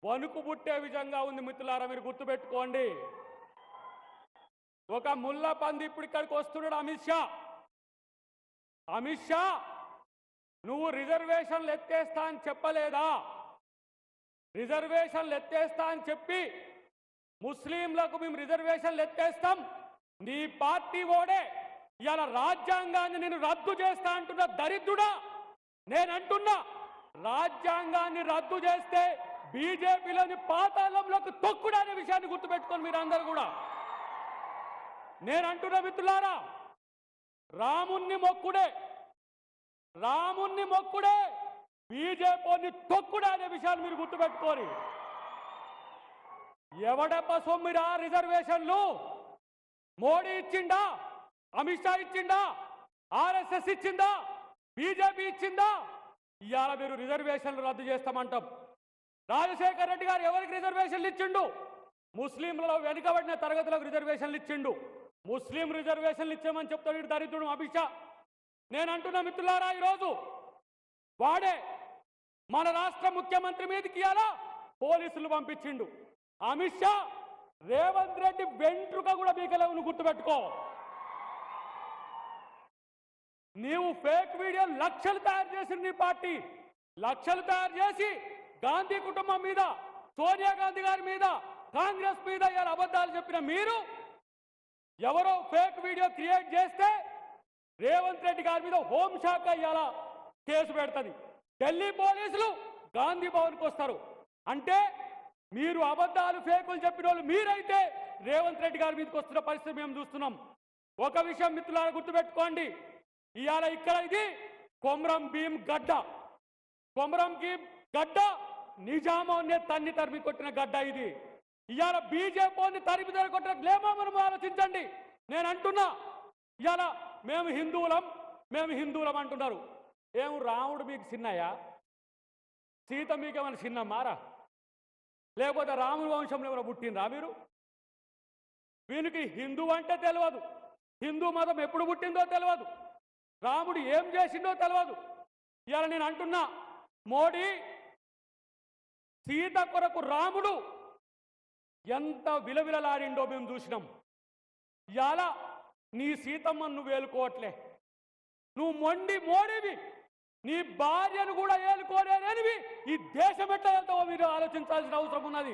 వణుకు పుట్టే విధంగా ఉంది మిత్రులారా మీరు గుర్తుపెట్టుకోండి ఒక ముళ్ళ పంది ఇప్పుడు ఇక్కడికి వస్తున్నాడు అమిత్ షా అమిత్ షా నువ్వు రిజర్వేషన్లు ఎత్తేస్తా అని చెప్పలేదా రిజర్వేషన్లు ఎత్తేస్తా అని చెప్పి ముస్లింలకు మేము రిజర్వేషన్లు ఎత్తేస్తాం నీ పార్టీ ఓడే ఇవాళ రాజ్యాంగాన్ని నేను రద్దు చేస్తా అంటున్న దరిద్రుడా నేను అంటున్నా రాజ్యాంగాన్ని రద్దు చేస్తే బీజేపీలోని పాతాళంలోకి తొక్కుడు అనే విషయాన్ని గుర్తుపెట్టుకొని మీరు అందరు కూడా నేను అంటున్న మిత్రులారా రాముణ్ణి మొక్కుడే రాముణ్ణి మొక్కుడే బీజేపీని తొక్కుడే అనే విషయాన్ని మీరు గుర్తుపెట్టుకోరు ఎవడప్ప సొమ్మిరా రిజర్వేషన్లు మోడీ ఇచ్చిండా అమిత్ షా ఇచ్చిండా ఆర్ఎస్ఎస్ ఇచ్చిందా బీజేపీ ఇచ్చిందా ఇవాళ మీరు రిజర్వేషన్లు రద్దు చేస్తామంటాం రాజశేఖర్ రెడ్డి గారు ఎవరికి రిజర్వేషన్లు ఇచ్చిండు ముస్లింలలో వెనుకబడిన తరగతులకు రిజర్వేషన్లు ఇచ్చిండు ముస్లిం రిజర్వేషన్లు ఇచ్చామని చెప్తాడు వీడు దరిద్రుడు అమిత్ షా నేను అంటున్నా మిత్రులారా ఈరోజు వాడే మన రాష్ట్ర ముఖ్యమంత్రి మీదకి ఇవాళ పోలీసులు పంపించిండు అమిత్ షా రేవంత్ రెడ్డి వెంట్రుక కూడా మీకలేవు గుర్తుపెట్టుకో నీవు ఫేక్ వీడియో లక్షలు తయారు చేసిన నీ పార్టీ లక్షలు తయారు చేసి గాంధీ కుటుంబం మీద సోనియా గాంధీ గారి మీద కాంగ్రెస్ మీద ఇలా అబద్ధాలు చెప్పిన మీరు ఎవరో ఫేక్ వీడియో క్రియేట్ చేస్తే రేవంత్ రెడ్డి గారి మీద హోంశాఖ ఇవాళ కేసు పెడుతుంది ఢిల్లీ పోలీసులు గాంధీ భవన్కి వస్తారు అంటే మీరు అబద్ధాలు ఫేకులు చెప్పిన వాళ్ళు మీరైతే రేవంత్ రెడ్డి గారి మీదకి వస్తున్న పరిస్థితి మేము చూస్తున్నాం ఒక విషయం మిత్రులారా గుర్తుపెట్టుకోండి ఇవాళ ఇక్కడ ఇది కొమరం భీం గడ్డ కొమరం భీం గడ్డ నిజామాన్నే తన్ని తరిమి కొట్టిన గడ్డ ఇది ఇవాళ బీజేపీని తరిమి తరిమి కొట్టిన గ్లేమో మనం ఆలోచించండి నేను అంటున్నా ఇవాళ మేము హిందువులం మేము హిందువులం అంటున్నారు ఏం రాముడు మీకు చిన్నయ్యా సీత మీకు ఏమైనా చిన్నమ్మారా లేకపోతే రాముని వంశంలో ఏమైనా పుట్టినరా మీరు వీనికి హిందూ అంటే తెలియదు హిందూ మతం ఎప్పుడు పుట్టిందో తెలియదు రాముడు ఏం చేసిండో తెలియదు ఇవాళ నేను అంటున్నా మోడీ సీత కొరకు రాముడు ఎంత విలవిలలాడిండో మేము చూసినాం ఇవాళ నీ సీతమ్మను నువ్వు ఏలుకోవట్లే నువ్వు మొండి మోడీవి నీ భార్యను కూడా ఏలుకోలేనివి ఈ దేశం ఎట్లా వెళ్తావో మీరు ఆలోచించాల్సిన అవసరం ఉన్నది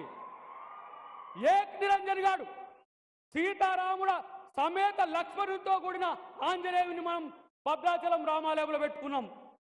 ఏక్ నిరంజన్ గాడు సీతారాముడ సమేత లక్ష్మణుడితో కూడిన ఆంజనేయుని మనం భద్రాచలం రామాలయంలో పెట్టుకున్నాం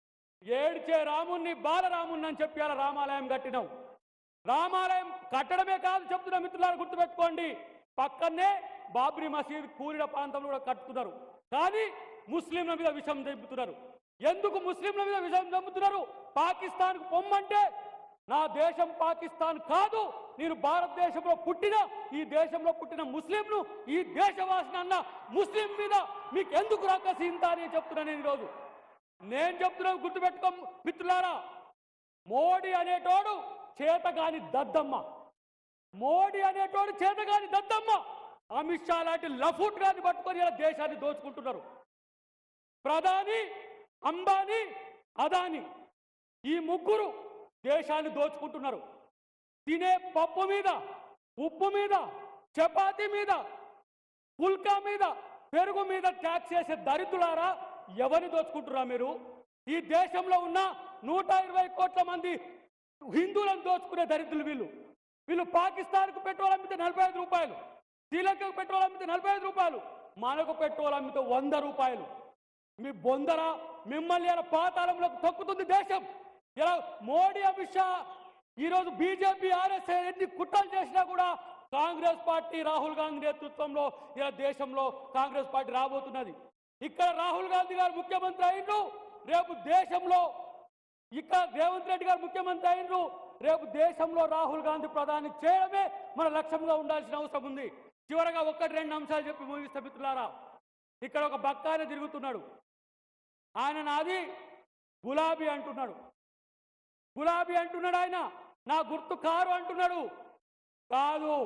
ఏడ్చే రాముణ్ణి బాలరాముణ్ణి అని చెప్పి అలా రామాలయం కట్టినాం రామాలయం కట్టడమే కాదు చెప్తున్నా మిత్రులారా గుర్తుపెట్టుకోండి పక్కనే బాబ్రీ మసీద్ కూలిన ప్రాంతంలో కూడా కట్టుతున్నారు కానీ ముస్లింల మీద విషం చంపుతున్నారు ఎందుకు ముస్లింల మీద విషం చంపుతున్నారు పాకిస్తాన్కు పొమ్మంటే నా దేశం పాకిస్తాన్ కాదు నేను భారతదేశంలో పుట్టిన ఈ దేశంలో పుట్టిన ముస్లింను ఈ దేశవాసిన అన్న ముస్లిం మీద మీకు ఎందుకు రాకసింత అని చెప్తున్నా నేను ఈరోజు నేను చెప్తున్నాను గుర్తుపెట్టుకో మిత్రులారా మోడీ అనేటోడు చేతగాని దద్దమ్మ మోడీ అనేటోడు చేతగాని దద్దమ్మ అమిత్ షా లాంటి లఫూట్ గాని పట్టుకొని ఇలా దేశాన్ని దోచుకుంటున్నారు ప్రధాని అంబానీ అదాని ఈ ముగ్గురు దేశాన్ని దోచుకుంటున్నారు తినే పప్పు మీద ఉప్పు మీద చపాతీ మీద పుల్కా మీద పెరుగు మీద ట్యాక్స్ చేసే దరిద్రులారా ఎవరిని దోచుకుంటురా మీరు ఈ దేశంలో ఉన్న నూట ఇరవై కోట్ల మంది హిందువులను దోచుకునే దరిద్రులు వీళ్ళు వీళ్ళు పాకిస్తాన్కు పెట్రోల్ అమ్మితే నలభై ఐదు రూపాయలు శ్రీలంకకు పెట్రోల్ అమ్మితే నలభై ఐదు రూపాయలు మనకు పెట్రోల్ అమ్మితే వంద రూపాయలు మీ బొందర మిమ్మల్ని ఇలా పాతాళంలోకి తొక్కుతుంది దేశం ఇలా మోడీ అమిత్ షా ఈరోజు బీజేపీ ఆర్ఎస్ఎస్ ఎన్ని కుట్రలు చేసినా కూడా కాంగ్రెస్ పార్టీ రాహుల్ గాంధీ నేతృత్వంలో ఇలా దేశంలో కాంగ్రెస్ పార్టీ రాబోతున్నది ఇక్కడ రాహుల్ గాంధీ గారు ముఖ్యమంత్రి అయిండు రేపు దేశంలో ఇక్కడ రేవంత్ రెడ్డి గారు ముఖ్యమంత్రి అయినరు రేపు దేశంలో రాహుల్ గాంధీ ప్రధాని చేయడమే మన లక్ష్యంగా ఉండాల్సిన అవసరం ఉంది చివరగా ఒక్కటి రెండు అంశాలు చెప్పి ముగిస్తే మిత్రులారా ఇక్కడ ఒక బక్కాన తిరుగుతున్నాడు ఆయన నాది గులాబీ అంటున్నాడు గులాబీ అంటున్నాడు ఆయన నా గుర్తు కారు అంటున్నాడు కాదు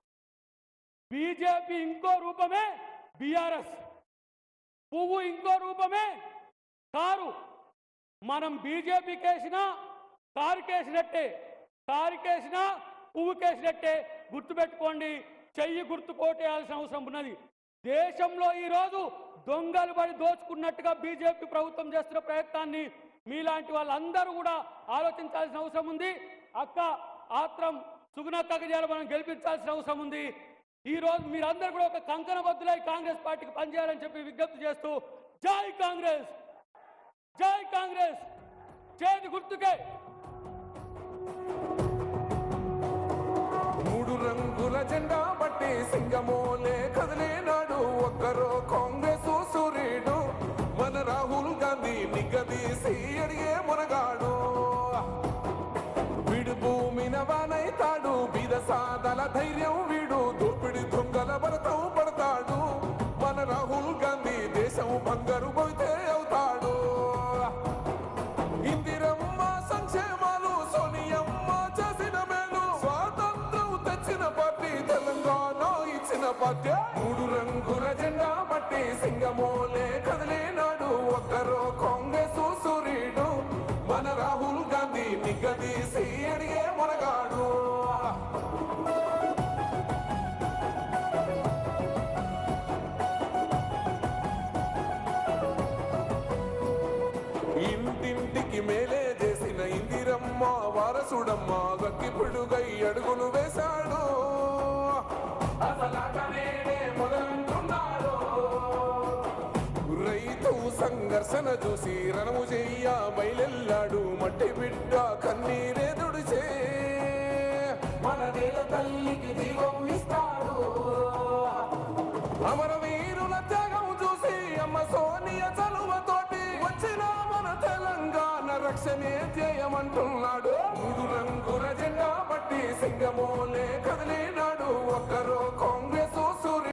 బీజేపీ ఇంకో రూపమే బీఆర్ఎస్ పువ్వు ఇంకో రూపమే కారు మనం బీజేపీకి వేసినా కారుకేసినట్టే కారుకేసినా పువ్వు కేసినట్టే గుర్తుపెట్టుకోండి చెయ్యి గుర్తు కోటేయాల్సిన అవసరం ఉన్నది దేశంలో ఈరోజు దొంగలు పడి దోచుకున్నట్టుగా బీజేపీ ప్రభుత్వం చేస్తున్న ప్రయత్నాన్ని మీలాంటి వాళ్ళందరూ కూడా ఆలోచించాల్సిన అవసరం ఉంది అక్క ఆత్రం సుగుణక్కకి చేయాలి మనం గెలిపించాల్సిన అవసరం ఉంది ఈ రోజు మీరందరూ కూడా ఒక కంకణ బద్దులై కాంగ్రెస్ పార్టీకి పనిచేయాలని చెప్పి విజ్ఞప్తి చేస్తూ జై కాంగ్రెస్ జై కాంగ్రెస్ చేతి గుర్తుకే మూడు రంగుల జెండా బట్టి సింగమోలే కదిలేనాడు ఒక్కరో కాంగ్రెస్ సూర్యుడు మన రాహుల్ గాంధీ నిగ్గదీసి అడిగే మునగాడు వీడు భూమిన వానైతాడు బీద సాదల ధైర్యం వీడు దోపిడి దొంగల భరతం పడతాడు మన రాహుల్ గాంధీ దేశం బంగారు పోతే అవుతాడు ఇందిరమ్మ సంక్షేమాలు సోనియమ్మ చేసిన మేలు స్వాతంత్రం తెచ్చిన పార్టీ తెలంగాణ ఇచ్చిన పార్టీ మూడు రంగుల జెండా బట్టి సింగమోలే కదిలేనాడు ఒక్కరో కాంగ్రెస్ సూర్యుడు మన రాహుల్ గాంధీ నిగ్గదీసి అడిగే మొనగాడు ఇంటింటికి మేలే చేసిన ఇందిరమ్మ వారసుడమ్మ గక్కిపుడుగై అడుగులు వేశాడు అసలాటనే మొదలంటున్నాడు రైతు సంఘర్షణ చూసి రణము చెయ్య బయలెల్లాడు మట్టి బిడ్డ కన్నీరే దుడిచే మన నేల తల్లికి దీపం ఇస్తాడు అమరవీరుల త్యాగం చూసి అమ్మ సోనియ చలువతోటి వచ్చిన మన తెలంగాణ రక్షణే చేయమంటున్నాడు మూడు రంగుల జెండా బట్టి సింగమోలే కదిలినాడు ఒక్కరో